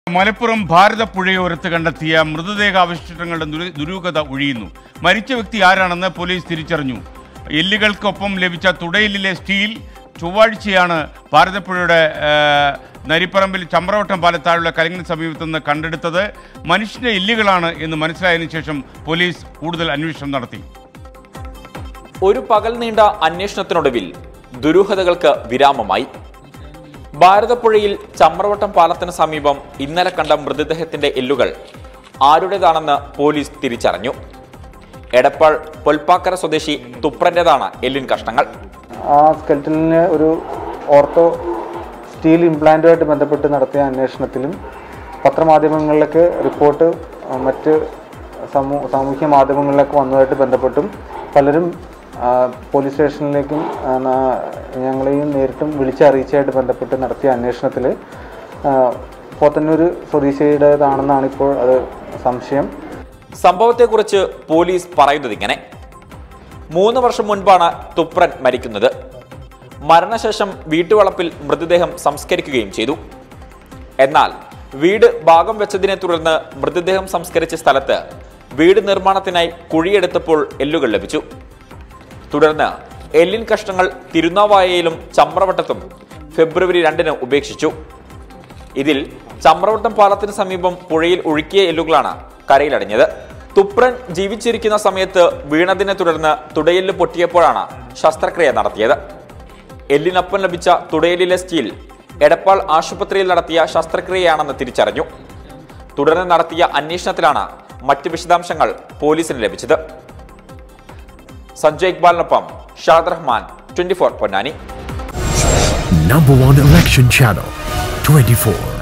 മലപ്പുറം ഭാരതപ്പുഴയോരത്ത് കണ്ടെത്തിയ മൃതദേഹാവശിഷ്ടങ്ങളുടെ ദുരു- ദുരൂഹത ഒഴിയുന്നു മരിച്ച വ്യക്തി ആരാണെന്ന് പോലീസ് തിരിച്ചറിഞ്ഞു എല്ലുകൾക്കൊപ്പം ലഭിച്ച തുടയിലെ സ്റ്റീൽ ചൊവ്വാഴ്ചയാണ് ഭാരതപ്പുഴയുടെ ആ, നരിപ്പറമ്പിൽ ചമ്രവട്ടം പാലത്താഴുള്ള കലിങ്ങിന് സമീപത്ത് നിന്ന് കണ്ടെടുത്തത് മനുഷ്യന്റെ എല്ലുകളാണ് എന്ന് മനസ്സിലായതിനു ശേഷം പോലീസ് കൂടുതൽ അന്വേഷണം നടത്തി ഒരു പകൽ നീണ്ട അന്വേഷണത്തിനൊടുവിൽ ദുരൂഹതകൾക്ക് വിരാമമായി ഭാരതപ്പുഴയിൽ ചമ്രവട്ടം പാലത്തിന് സമീപം ഇന്നലെ കണ്ട മൃതദേഹത്തിന്റെ എല്ലുകൾ ആരുടേതാണെന്ന് പോലീസ് തിരിച്ചറിഞ്ഞു എടപ്പാൾ പൊൽപ്പാക്കര സ്വദേശി തുപ്രന്റേതാണ് എല്ലിൻ കഷ്ണങ്ങൾ ആ സ്കെൽറ്റലിന് ഒരു ഓർത്തോ സ്റ്റീൽ ഇംപ്ലാന്റുമായിട്ട് ബന്ധപ്പെട്ട് നടത്തിയ അന്വേഷണത്തിലും പത്രമാധ്യമങ്ങളിലൊക്കെ റിപ്പോർട്ട് ആ, മറ്റ് സമൂ സാമൂഹ്യ മാധ്യമങ്ങളിലൊക്കെ വന്നതായിട്ട് ബന്ധപ്പെട്ടും പലരും ആ, പോലീസ് സ്റ്റേഷനിലേക്കും ആ, ന- ഞങ്ങളെയും നേരിട്ടും വിളിച്ചറിയിച്ചതായിട്ട് ബന്ധപ്പെട്ട് നടത്തിയ അന്വേഷണത്തിൽ പോത്തന്നൂർ സ്വദേശിയുടേതാണെന്നാണ് ഇപ്പോൾ അത് സംശയം സംഭവത്തെക്കുറിച്ച് പോലീസ് പറയുന്നത് ഇങ്ങനെ മൂന്ന് വർഷം മുൻപാണ് തുപ്രൻ മരിക്കുന്നത് മരണശേഷം വീട്ടുവളപ്പിൽ മൃതദേഹം സംസ്കരിക്കുകയും ചെയ്തു എന്നാൽ വീട് ഭാഗം വെച്ചതിനെ തുടർന്ന് മൃതദേഹം സംസ്കരിച്ച സ്ഥലത്ത് വീട് നിർമ്മാണത്തിനായി കുഴിയെടുത്തപ്പോൾ എല്ലുകൾ ലഭിച്ചു തുടർന്ന് എല്ലിൻ കഷ്ണങ്ങൾ തിരുനാവായയിലും ചമ്രവട്ടത്തും ഫെബ്രുവരി രണ്ടിന് ഉപേക്ഷിച്ചു ഇതിൽ ചമ്രവട്ടം പാലത്തിന് സമീപം പുഴയിൽ ഒഴുക്കിയ എല്ലുകളാണ് കരയിലടഞ്ഞത് തുപ്രൻ ജീവിച്ചിരിക്കുന്ന സമയത്ത് വീണതിനെ തുടർന്ന് തുടയെല്ല് പൊട്ടിയപ്പോഴാണ് ശസ്ത്രക്രിയ നടത്തിയത് എല്ലിനൊപ്പം ലഭിച്ച തുടയലിലെ സ്റ്റീൽ എടപ്പാൾ ആശുപത്രിയിൽ നടത്തിയ ശസ്ത്രക്രിയയാണെന്ന് തിരിച്ചറിഞ്ഞു തുടർന്ന് നടത്തിയ അന്വേഷണത്തിലാണ് മറ്റ് വിശദാംശങ്ങൾ പോലീസിന് ലഭിച്ചത് സഞ്ജയ് ഇക്ബാലിനൊപ്പം Shad Rahman twenty four Ponnani Number one election channel 24.